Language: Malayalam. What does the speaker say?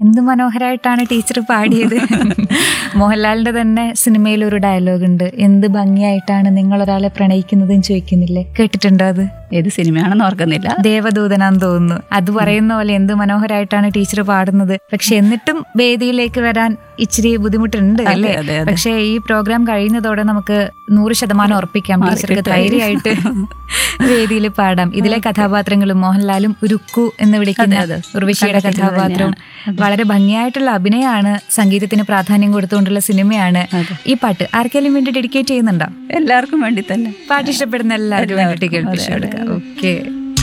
എന്ത് മനോഹരമായിട്ടാണ് ടീച്ചർ പാടിയത് മോഹൻലാലിന്റെ തന്നെ സിനിമയിൽ ഒരു ഡയലോഗ് ഉണ്ട് എന്ത് ഭംഗിയായിട്ടാണ് നിങ്ങൾ ഒരാളെ പ്രണയിക്കുന്നതെന്ന് ചോദിക്കുന്നില്ലേ കേട്ടിട്ടുണ്ടോ അത് ഏത് സിനിമയാണെന്ന് ഓർക്കുന്നില്ല ദേവദൂതനാന്ന് തോന്നുന്നു അത് പറയുന്ന പോലെ എന്ത് മനോഹരമായിട്ടാണ് ടീച്ചർ പാടുന്നത് പക്ഷെ എന്നിട്ടും വേദിയിലേക്ക് വരാൻ ഇച്ചിരി ബുദ്ധിമുട്ടുണ്ട് അല്ലേ അതെ, അതെ. പക്ഷെ ഈ പ്രോഗ്രാം കഴിയുന്നതോടെ നമുക്ക് നൂറ് ശതമാനം ഉറപ്പിക്കാം ടീച്ചർക്ക് മാറിക്കിട്ടും. ധൈര്യമായിട്ട് വേദിയിൽ പാടാം ഇതിലെ കഥാപാത്രങ്ങളും മോഹൻലാലും ഉരുക്കു എന്ന് വിളിക്കുന്ന അതെ, അതെ. ഉർവശിയുടെ കണ്ടിട്ടുള്ളത് കഥാപാത്രവും തന്നെയാണ്. വളരെ ഭംഗിയായിട്ടുള്ള അഭിനയമാണ് സംഗീതത്തിന് പ്രാധാന്യം കൊടുത്തുകൊണ്ടുള്ള സിനിമയാണ് അതെ. ഈ പാട്ട് ആർക്കെങ്കിലും വേണ്ടി ഡെഡിക്കേറ്റ് ചെയ്യുന്നുണ്ടോ എല്ലാവർക്കും വേണ്ടി തന്നെ പാട്ട് ഇഷ്ടപ്പെടുന്ന എല്ലാവരും വേണ്ടിയിട്ട് കേൾപ്പിച്ചു അതെ, അതെ. കൊടുക്കാം ഓക്കെ